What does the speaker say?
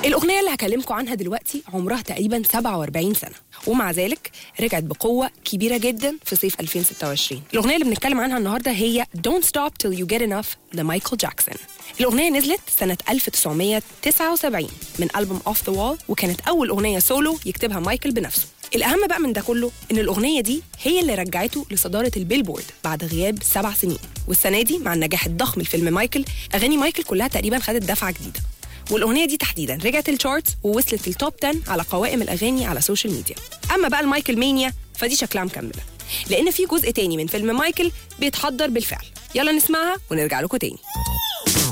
الأغنية اللي هكلمكم عنها دلوقتي عمرها تقريبا 47 سنة ومع ذلك رجعت بقوة كبيرة جدا في صيف 2026 الأغنية اللي بنتكلم عنها النهاردة هي Don't Stop Till You Get Enough لمايكل جاكسون الأغنية نزلت سنة 1979 من ألبوم Off the Wall وكانت أول أغنية سولو يكتبها مايكل بنفسه الأهم بقى من ده كله إن الأغنية دي هي اللي رجعته لصدارة البيلبورد بعد غياب سبع سنين والسنة دي مع النجاح الضخم لفيلم مايكل أغاني مايكل كلها تقريبا خدت دفعة جديدة والاغنيه دي تحديدا رجعت الشارتس ووصلت للتوب 10 على قوائم الاغاني على السوشيال ميديا اما بقى المايكل مانيا فدي شكلها مكمله لان في جزء تاني من فيلم مايكل بيتحضر بالفعل يلا نسمعها ونرجع لكم تاني